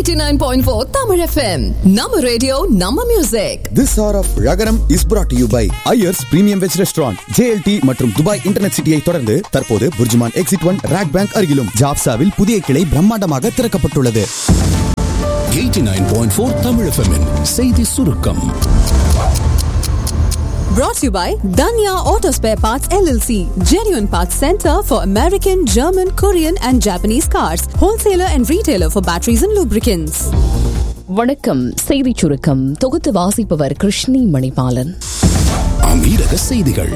89.4 Tamil FM. நம்ம radio நம்ம music This hour of Ragaram is brought to you by Iyer's premium veg restaurant JLT மற்றும் Dubai internet சிட்டியை தொடர்ந்து தற்போது Burjuman exit one RAK bank அருகிலும் ஜாப்சாவில் புதிய கிளை பிரம்மாண்டமாக திறக்கப்பட்டுள்ளது 89.4 Tamil FM -இன் செய்தி சுருக்கம் brought to you by Danya Auto Spare Parts LLC, genuine parts center for American, German, Korean and Japanese cars, wholesaler and retailer for batteries and lubricants. வணக்கம் செய்திச் சுருக்கம் தொகுத்து வாசிப்பவர் கிருஷ்ணி மணிபாலன் அமீரக செய்திகள்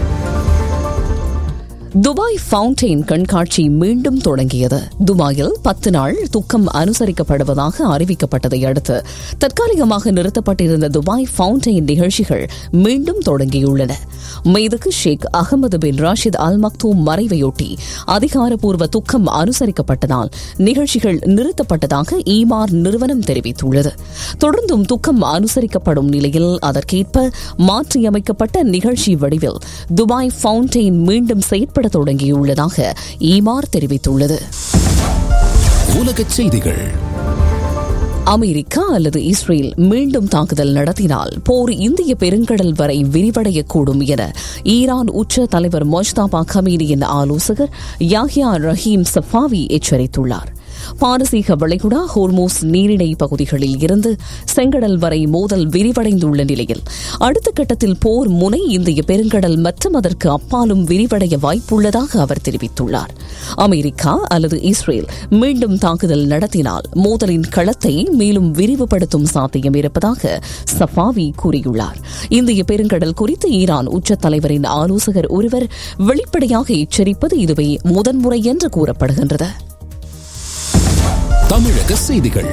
துபாய் ஃபவுண்டெயின் கண்காட்சி மீண்டும் தொடங்கியது துபாயில் பத்து நாள் துக்கம் அனுசரிக்கப்படுவதாக அறிவிக்கப்பட்டதை அடுத்து தற்காலிகமாக நிறுத்தப்பட்டிருந்த துபாய் ஃபவுண்டெயின் நிகழ்ச்சிகள் மீண்டும் தொடங்கியுள்ளன மீதுக்கு ஷேக் அகமது பின் ராஷித் அல் மக்தூம் மறைவையொட்டி அதிகாரப்பூர்வ துக்கம் அனுசரிக்கப்பட்டதால் நிகழ்ச்சிகள் நிறுத்தப்பட்டதாக ஈமார் நிறுவனம் தெரிவித்துள்ளது தொடர்ந்தும் துக்கம் அனுசரிக்கப்படும் நிலையில் அதற்கேற்ப மாற்றியமைக்கப்பட்ட நிகழ்ச்சி வடிவில் துபாய் ஃபவுண்டெயின் மீண்டும் செயற்பட தொடங்கியுள்ளதாக ஈமார் தெரிவித்துள்ளது உலகச் செய்திகள் அமெரிக்கா அல்லது இஸ்ரேல் மீண்டும் தாக்குதல் நடத்தினால் போர் இந்திய பெருங்கடல் வரை விரிவடையக்கூடும் என ஈரான் உச்ச தலைவர் மொஜ்தாபா கமீனியின் ஆலோசகர் யாஹ்யா ரஹீம் சஃபாவி எச்சரித்துள்ளார் பாரசீக வளைகுடா ஹோர்மோஸ் நீரிணை பகுதிகளில் இருந்து செங்கடல் வரை மோதல் விரிவடைந்துள்ள நிலையில் அடுத்த கட்டத்தில் போர் முனை இந்திய பெருங்கடல் மற்றும் அதற்கு அப்பாலும் விரிவடைய வாய்ப்புள்ளதாக அவர் தெரிவித்துள்ளார் அமெரிக்கா அல்லது இஸ்ரேல் மீண்டும் தாக்குதல் நடத்தினால் மோதலின் களத்தை மேலும் விரிவுபடுத்தும் சாத்தியம் இருப்பதாக சஃபாவி கூறியுள்ளார் இந்திய பெருங்கடல் குறித்து ஈரான் உச்ச தலைவரின் ஆலோசகர் ஒருவர் வெளிப்படையாக எச்சரிப்பது இதுவே முதன்முறை என்று கூறப்படுகின்றது தமிழக செய்திகள்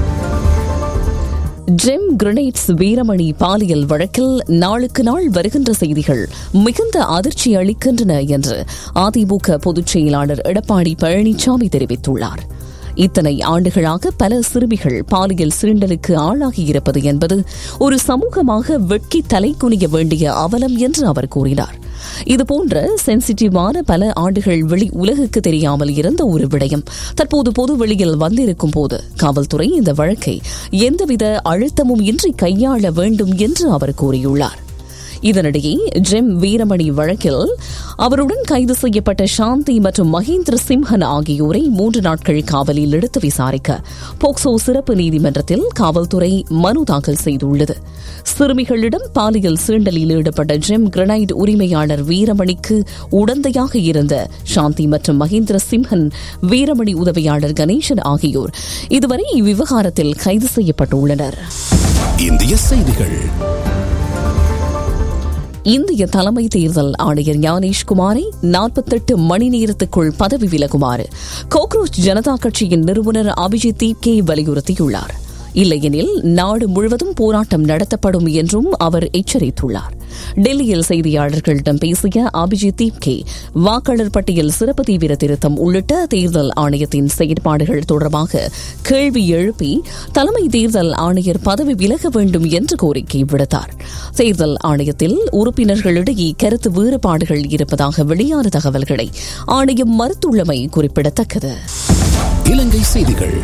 ஜெம் கிரனேட்ஸ் வீரமணி பாலியல் வழக்கில் நாளுக்கு நாள் வருகின்ற செய்திகள் மிகுந்த அதிர்ச்சி அளிக்கின்றன என்று அதிமுக பொதுச் செயலாளர் எடப்பாடி பழனிசாமி தெரிவித்துள்ளார் இத்தனை ஆண்டுகளாக பல சிறுமிகள் பாலியல் சீண்டலுக்கு ஆளாகியிருப்பது என்பது ஒரு சமூகமாக வெட்கி தலை குனிய வேண்டிய அவலம் என்று அவர் கூறினார் இதுபோன்ற சென்சிட்டிவான பல ஆண்டுகள் வெளி உலகுக்கு தெரியாமல் இருந்த ஒரு விடயம் தற்போது பொது வெளியில் வந்திருக்கும் போது காவல்துறை இந்த வழக்கை எந்தவித அழுத்தமும் இன்றி கையாள வேண்டும் என்று அவர் கூறியுள்ளார் இதனிடையே ஜெம் வீரமணி வழக்கில் அவருடன் கைது செய்யப்பட்ட சாந்தி மற்றும் மகேந்திர சிம்ஹன் ஆகியோரை மூன்று நாட்கள் காவலில் எடுத்து விசாரிக்க போக்சோ சிறப்பு நீதிமன்றத்தில் காவல்துறை மனு தாக்கல் செய்துள்ளது சிறுமிகளிடம் பாலியல் சீண்டலில் ஈடுபட்ட ஜெம் கிரனைட் உரிமையாளர் வீரமணிக்கு உடந்தையாக இருந்த சாந்தி மற்றும் மகேந்திர சிம்ஹன் வீரமணி உதவியாளர் கணேசன் ஆகியோர் இதுவரை இவ்விவகாரத்தில் கைது செய்யப்பட்டுள்ளனர் இந்திய செய்திகள் இந்திய தலைமை தேர்தல் ஆணையர் ஞானேஷ்குமாரை நாற்பத்தெட்டு மணி நேரத்துக்குள் பதவி விலகுமாறு கோக்ரோச் ஜனதா கட்சியின் நிறுவனர் அபிஜித் தீப்கே வலியுறுத்தியுள்ளார் இல்லையெனில் நாடு முழுவதும் போராட்டம் நடத்தப்படும் என்றும் அவர் எச்சரித்துள்ளார் டெல்லியில் செய்தியாளர்களிடம் பேசிய அபிஜித் தீப்கே வாக்காளர் பட்டியல் சிறப்பு தீவிர திருத்தம் உள்ளிட்ட தேர்தல் ஆணையத்தின் செயற்பாடுகள் தொடர்பாக கேள்வி எழுப்பி தலைமை தேர்தல் ஆணையர் பதவி விலக வேண்டும் என்று கோரிக்கை விடுத்தார் தேர்தல் ஆணையத்தில் உறுப்பினர்களிடையே கருத்து வேறுபாடுகள் இருப்பதாக வெளியான தகவல்களை ஆணையம் மறுத்துள்ளமை குறிப்பிடத்தக்கது இலங்கை செய்திகள்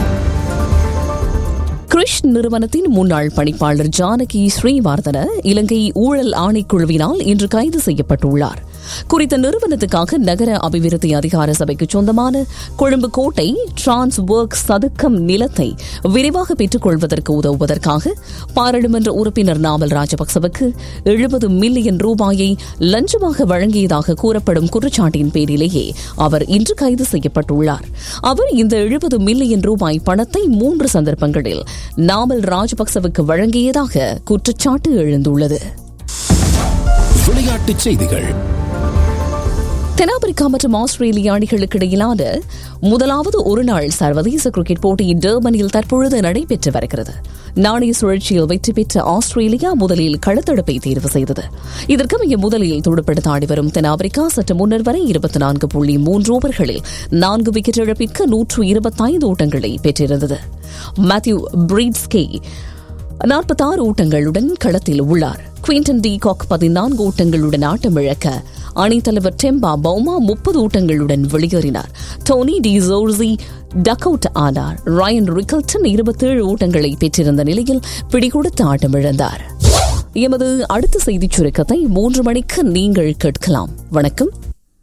கிரிஷ் நிறுவனத்தின் முன்னாள் பணிப்பாளர் ஜானகி ஸ்ரீவர்தன இலங்கை ஊழல் ஆணைக்குழுவினால் இன்று கைது செய்யப்பட்டுள்ளார் குறித்த நிறுவனத்துக்காக நகர அபிவிருத்தி அதிகார சபைக்கு சொந்தமான கொழும்பு கோட்டை டிரான்ஸ் ஒர்க் சதுக்கம் நிலத்தை விரைவாக பெற்றுக் கொள்வதற்கு உதவுவதற்காக பாராளுமன்ற உறுப்பினர் நாமல் ராஜபக்சவுக்கு எழுபது மில்லியன் ரூபாயை லஞ்சமாக வழங்கியதாக கூறப்படும் குற்றச்சாட்டின் பேரிலேயே அவர் இன்று கைது செய்யப்பட்டுள்ளார் அவர் இந்த எழுபது மில்லியன் ரூபாய் பணத்தை மூன்று சந்தர்ப்பங்களில் நாமல் ராஜபக்சவுக்கு வழங்கியதாக குற்றச்சாட்டு எழுந்துள்ளது விளையாட்டுச் செய்திகள் தென்னாப்பிரிக்கா மற்றும் ஆஸ்திரேலிய அணிகளுக்கு இடையிலான முதலாவது ஒருநாள் சர்வதேச கிரிக்கெட் போட்டி டர்பனில் தற்பொழுது நடைபெற்று வருகிறது நாணய சுழற்சியில் வெற்றி பெற்ற ஆஸ்திரேலியா முதலில் களத்தடுப்பை தேர்வு செய்தது இதற்கமைய முதலில் துடுப்படுத்த ஆடி வரும் தென்னாப்பிரிக்கா சற்று முன்னர் வரை இருபத்தி நான்கு புள்ளி மூன்று ஓவர்களில் நான்கு விக்கெட் இழப்பிற்கு நூற்று இருபத்தைந்து ஓட்டங்களை பெற்றிருந்தது மேத்யூ பிரீட்ஸ்கே நாற்பத்தாறு ஓட்டங்களுடன் களத்தில் உள்ளார் குவிண்டன் டி காக் பதினான்கு ஓட்டங்களுடன் ஆட்டமிழக்க அணித்தலைவர் டெம்பா பவுமா முப்பது ஓட்டங்களுடன் வெளியேறினார் Tony de Zorzi duck out ஆனார் ரயன் ரிக்கல்டன் இருபத்தேழு ஓட்டங்களை பெற்றிருந்த நிலையில் பிடிகொடுத்து ஆட்டமிழந்தார் எமது அடுத்த செய்திச் சுருக்கத்தை மூன்று மணிக்கு நீங்கள் கேட்கலாம் வணக்கம்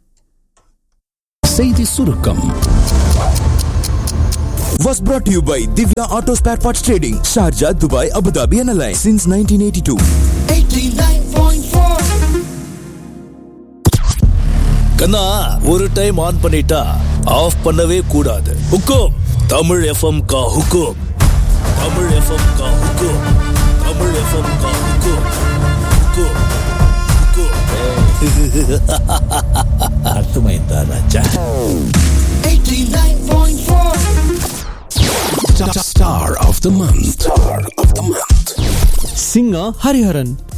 செய்தி சுருக்கம் was brought to you by Divya Auto Spare Parts Trading, Sharjah, Dubai, Abu Dhabi and Alliance since 1982. கண்ணா ஒரு டைம் ஆன் பண்ணிட்டா ஆஃப் பண்ணவே கூடாது ஹுக்கும் தமிழ் எஃப்எம் கா ஹுக்கும் தமிழ் எஃப்எம் கா ஹுக்கும் தமிழ் எஃப்எம் கா ஹுக்கும் ஹுக்கும் ஹுக்கும் அர்த்தமைந்தா ராஜா Star of the month. Star of the month. singer Hariharan